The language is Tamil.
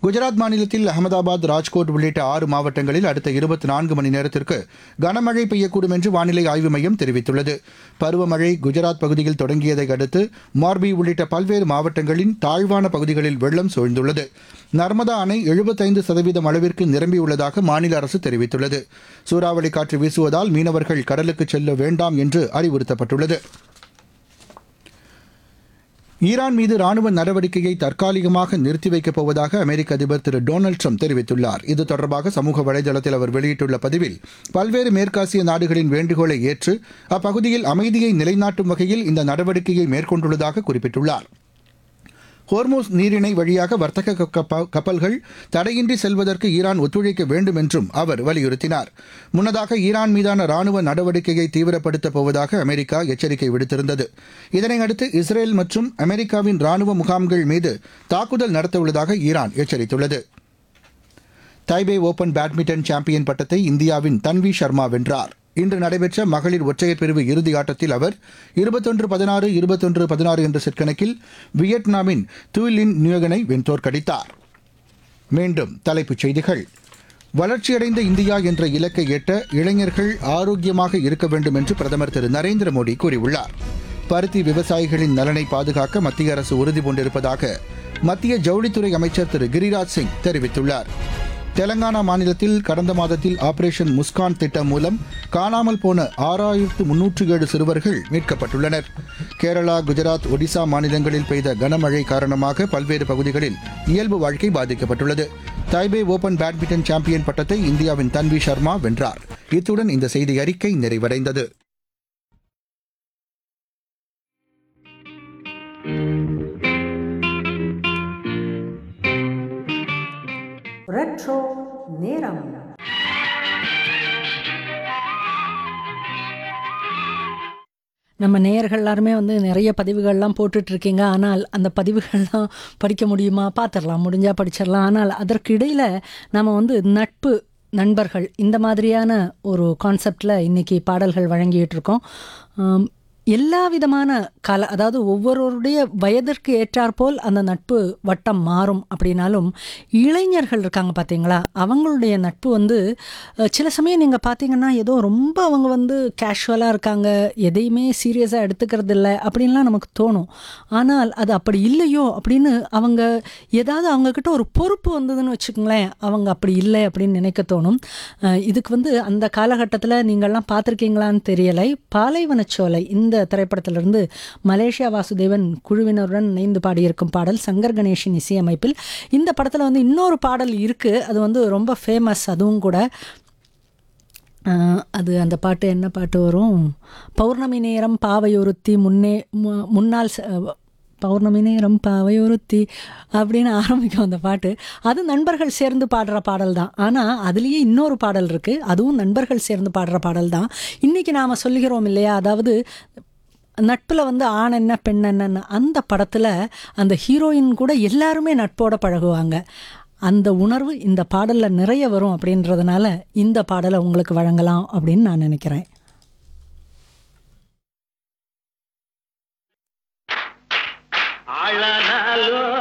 குஜராத் மாநிலத்தில் அகமதாபாத் ராஜ்கோட் உள்ளிட்ட ஆறு மாவட்டங்களில் அடுத்த இருபத்தி நான்கு மணி நேரத்திற்கு கனமழை பெய்யக்கூடும் என்று வானிலை ஆய்வு மையம் தெரிவித்துள்ளது பருவமழை குஜராத் பகுதியில் தொடங்கியதை அடுத்து மார்பி உள்ளிட்ட பல்வேறு மாவட்டங்களின் தாழ்வான பகுதிகளில் வெள்ளம் சூழ்ந்துள்ளது நர்மதா அணை எழுபத்தைந்து சதவீதம் அளவிற்கு நிரம்பியுள்ளதாக மாநில அரசு தெரிவித்துள்ளது சூறாவளி காற்று வீசுவதால் மீனவர்கள் கடலுக்கு செல்ல வேண்டாம் என்று அறிவுறுத்தப்பட்டுள்ளது ஈரான் மீது ராணுவ நடவடிக்கையை தற்காலிகமாக நிறுத்தி வைக்கப் போவதாக அமெரிக்க அதிபர் திரு டொனால்டு ட்ரம்ப் தெரிவித்துள்ளார் இது தொடர்பாக சமூக வலைதளத்தில் அவர் வெளியிட்டுள்ள பதிவில் பல்வேறு மேற்காசிய நாடுகளின் வேண்டுகோளை ஏற்று அப்பகுதியில் அமைதியை நிலைநாட்டும் வகையில் இந்த நடவடிக்கையை மேற்கொண்டுள்ளதாக குறிப்பிட்டுள்ளார் ஹோர்மோஸ் நீரிணை வழியாக வர்த்தக கப்ப- கப்பல்கள் தடையின்றி செல்வதற்கு ஈரான் ஒத்துழைக்க வேண்டும் என்றும் அவர் வலியுறுத்தினார் முன்னதாக ஈரான் மீதான ராணுவ நடவடிக்கையை தீவிரப்படுத்தப் போவதாக அமெரிக்கா எச்சரிக்கை விடுத்திருந்தது இதனையடுத்து இஸ்ரேல் மற்றும் அமெரிக்காவின் ராணுவ முகாம்கள் மீது தாக்குதல் நடத்தவுள்ளதாக ஈரான் எச்சரித்துள்ளது தைபே ஓபன் பேட்மிண்டன் சாம்பியன் பட்டத்தை இந்தியாவின் தன்வி சர்மா வென்றார் இன்று நடைபெற்ற மகளிர் ஒற்றையர் பிரிவு இறுதி ஆட்டத்தில் அவர் இருபத்தொன்று பதினாறு இருபத்தொன்று பதினாறு என்ற செட் கணக்கில் வியட்நாமின் துயிலின் நியோகனை வென்றோர்க்கடித்தார் மீண்டும் தலைப்புச் செய்திகள் வளர்ச்சியடைந்த இந்தியா என்ற இலக்கை எட்ட இளைஞர்கள் ஆரோக்கியமாக இருக்க வேண்டும் என்று பிரதமர் திரு நரேந்திர மோடி கூறியுள்ளார் பருத்தி விவசாயிகளின் நலனை பாதுகாக்க மத்திய அரசு உறுதி பூண்டிருப்பதாக மத்திய ஜவுளித்துறை அமைச்சர் திரு கிரிராஜ் சிங் தெரிவித்துள்ளார் தெலங்கானா மாநிலத்தில் கடந்த மாதத்தில் ஆபரேஷன் முஸ்கான் திட்டம் மூலம் காணாமல் போன ஆறாயிரத்து முன்னூற்று ஏழு சிறுவர்கள் மீட்கப்பட்டுள்ளனர் கேரளா குஜராத் ஒடிசா மாநிலங்களில் பெய்த கனமழை காரணமாக பல்வேறு பகுதிகளில் இயல்பு வாழ்க்கை பாதிக்கப்பட்டுள்ளது தைபே ஓபன் பேட்மிண்டன் சாம்பியன் பட்டத்தை இந்தியாவின் தன்வி சர்மா வென்றார் இத்துடன் இந்த செய்தி அறிக்கை நிறைவடைந்தது ரெட்ரோ நேரம் நம்ம நேயர்கள் எல்லாருமே வந்து நிறைய பதிவுகள்லாம் போட்டுட்டு இருக்கீங்க ஆனால் அந்த பதிவுகள்லாம் படிக்க முடியுமா பார்த்துடலாம் முடிஞ்சால் படிச்சிடலாம் ஆனால் அதற்கு இடையில் நம்ம வந்து நட்பு நண்பர்கள் இந்த மாதிரியான ஒரு கான்செப்டில் இன்னைக்கு பாடல்கள் வழங்கிட்டு இருக்கோம் ஆம், எல்லா விதமான கல அதாவது ஒவ்வொருவருடைய வயதிற்கு ஏற்றாற்போல் அந்த நட்பு வட்டம் மாறும் அப்படின்னாலும் இளைஞர்கள் இருக்காங்க பார்த்தீங்களா அவங்களுடைய நட்பு வந்து அஹ், சில சமயம் நீங்கள் பார்த்தீங்கன்னா ஏதோ ரொம்ப அவங்க வந்து கேஷுவலாக இருக்காங்க எதையுமே சீரியஸாக எடுத்துக்கிறது இல்லை அப்படின்லாம் நமக்கு தோணும் ஆனால் அது அப்படி இல்லையோ அப்படின்னு அவங்க ஏதாவது அவங்கக்கிட்ட ஒரு பொறுப்பு வந்ததுன்னு வச்சுக்கோங்களேன் அவங்க அப்படி இல்லை அப்படின்னு நினைக்க தோணும் அஹ், இதுக்கு வந்து அந்த காலகட்டத்தில் நீங்கள்லாம் பார்த்துருக்கீங்களான்னு தெரியலை பாலைவனச்சோலை இந்த திரைப்படத்திலிருந்து மலேசியா வாசுதேவன் குழுவினருடன் இணைந்து பாடியிருக்கும் பாடல் சங்கர் கணேஷின் இசையமைப்பில் இந்த படத்தில் வந்து இன்னொரு பாடல் இருக்குது அது வந்து ரொம்ப ஃபேமஸ் அதுவும் கூட ஆஹ், அது அந்த பாட்டு என்ன பாட்டு வரும் பௌர்ணமி நேரம் பாவையொருத்தி முன்னே மு- முன்னால் ச- பௌர்ணமி நேரம் பாவையொருத்தி அப்படின்னு ஆரம்பிக்கும் அந்த பாட்டு அது நண்பர்கள் சேர்ந்து பாடுற பாடல் தான் ஆனால் அதுலேயே இன்னொரு பாடல் இருக்குது அதுவும் நண்பர்கள் சேர்ந்து பாடுற பாடல் தான் இன்றைக்கி நாம் சொல்லுகிறோம் இல்லையா அதாவது நட்பில் வந்து ஆண் என்ன பெண் என்னன்னு அந்த படத்தில் அந்த ஹீரோயின் கூட எல்லாருமே நட்போட பழகுவாங்க அந்த உணர்வு இந்த பாடலில் நிறைய வரும் அப்படின்றதுனால இந்த பாடலை உங்களுக்கு வழங்கலாம் அப்படின்னு நான் நினைக்கிறேன் ஆளானாலும்